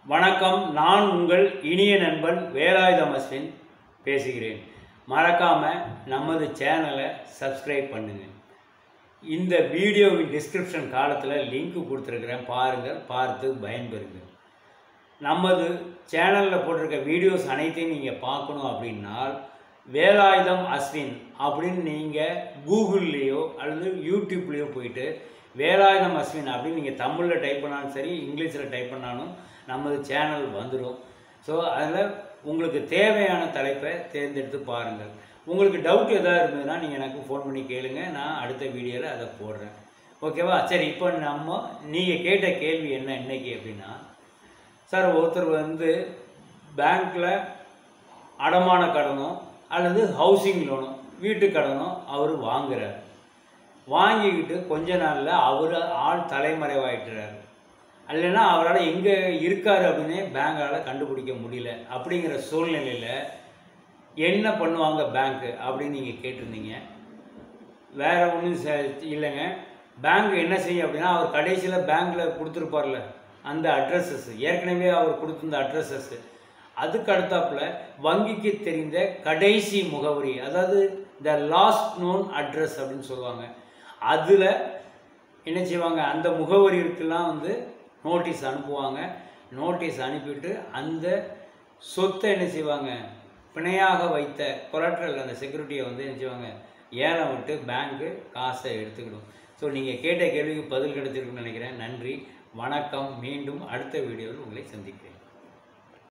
வணக்கம் நான் உங்கள் இனிய நண்பன் வேலாயுதம் அஸ்வின் பேசுகிறேன் மறக்காம நமது சேனலை சப்ஸ்கிரைப் பண்ணுங்க இந்த வீடியோவின் டிஸ்கிரிப்ஷன் காலத்தில் லிங்க் கொடுத்துருக்குறேன் பாருங்கள் பார்த்து பயன்பெறுங்கள் நமது சேனலில் போட்டிருக்க வீடியோஸ் அனைத்தையும் நீங்கள் பார்க்கணும் அப்படின்னால் வேலாயுதம் அஸ்வின் அப்படின்னு நீங்கள் கூகுள்லேயோ அல்லது யூடியூப்லேயோ போயிட்டு வேலாயுதம் அஸ்வின் அப்படின்னு நீங்கள் தமிழில் டைப் பண்ணாலும் சரி இங்கிலீஷில் டைப் பண்ணாலும் நமது சேனல் வந்துடும் ஸோ அதில் உங்களுக்கு தேவையான தலைப்பை தேர்ந்தெடுத்து பாருங்கள் உங்களுக்கு டவுட் எதாவது இருந்ததுன்னா நீங்கள் எனக்கு ஃபோன் பண்ணி கேளுங்க நான் அடுத்த வீடியோவில் அதை போடுறேன் ஓகேவா சரி இப்போ நம்ம நீங்கள் கேட்ட கேள்வி என்ன இன்னைக்கு அப்படின்னா சார் ஒருத்தர் வந்து பேங்க்கில் அடமான கடனோ அல்லது ஹவுசிங் லோனோ வீட்டு கடனோ அவர் வாங்குறார் வாங்கிக்கிட்டு கொஞ்ச நாளில் அவர் ஆள் தலைமறைவாயிட்டுறாரு இல்லைன்னா அவரால் எங்கே இருக்கார் அப்படின்னே பேங்கால் கண்டுபிடிக்க முடியல அப்படிங்கிற சூழ்நிலையில் என்ன பண்ணுவாங்க பேங்க்கு அப்படின்னு நீங்கள் கேட்டிருந்தீங்க வேற ஒன்றும் இல்லைங்க பேங்க் என்ன செய்யும் அப்படின்னா அவர் கடைசியில் பேங்க்கில் கொடுத்துருப்பார்ல அந்த அட்ரஸஸ் ஏற்கனவே அவர் கொடுத்துருந்த அட்ரஸஸ் அதுக்கு அடுத்தாப்புல வங்கிக்கு தெரிந்த கடைசி முகவரி அதாவது த லாஸ்ட் நோன் அட்ரஸ் அப்படின்னு சொல்லுவாங்க அதில் என்ன செய்வாங்க அந்த முகவரிக்கெல்லாம் வந்து நோட்டீஸ் அனுப்புவாங்க நோட்டீஸ் அனுப்பிட்டு அந்த சொத்தை என்ன செய்வாங்க பிணையாக வைத்த கொலட்ரல் அந்த செக்யூரிட்டியை வந்து என்ன செய்வாங்க ஏலம் விட்டு பேங்க்கு காசை எடுத்துக்கிடும் ஸோ நீங்கள் கேட்ட கேள்விக்கு பதில் கிடைச்சிருக்குன்னு நினைக்கிறேன் நன்றி வணக்கம் மீண்டும் அடுத்த வீடியோவில் உங்களை சந்திக்கிறேன்